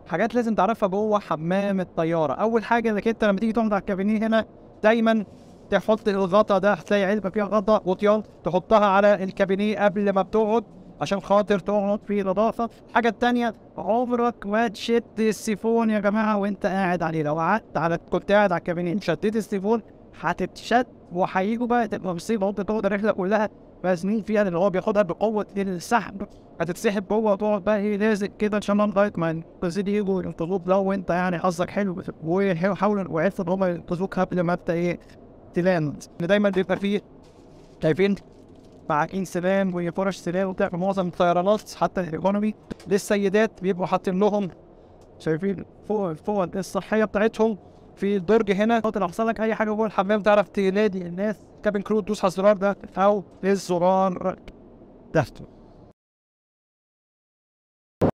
حاجات لازم تعرفها جوه حمام الطياره اول حاجه انك انت لما تيجي تقعد على الكابينيه هنا دايما تحط الغطا ده هتلاقي علبه فيها غطا غطيان تحطها على الكابينيه قبل ما بتقعد عشان خاطر تقعد في نظافه الحاجه التانيه عمرك ما تشد السيفون يا جماعه وانت قاعد عليه لو قعدت على كنت قاعد على الكابينيه شديت السيفون هتتشد وهيجوا بقى تبقى مصيبه وانت تقعد الرحله كلها مازنين فيها لان هو بياخدها بقوه السحب هتتسحب جوه وتقعد بقى ايه لازق كده ان شاء الله لغايه ما ينقذوك يجوا ينقذوك لو انت يعني حظك حلو وحاولوا وعرفوا ان هم ينقذوك قبل ما انت ايه تلاند ان دايما بيبقى فيه شايفين معاكين سلام وفرش سلام وبتاع في معظم الطيرانات حتى الايكونومي للسيدات بيبقوا حاطين لهم شايفين فوق فوق الصحيه بتاعتهم في الدرج هنا لو حصل لك اي حاجه جوه الحمام تعرف تنادي الناس كابين كرو تدوس على الزرار ده او الزرار ده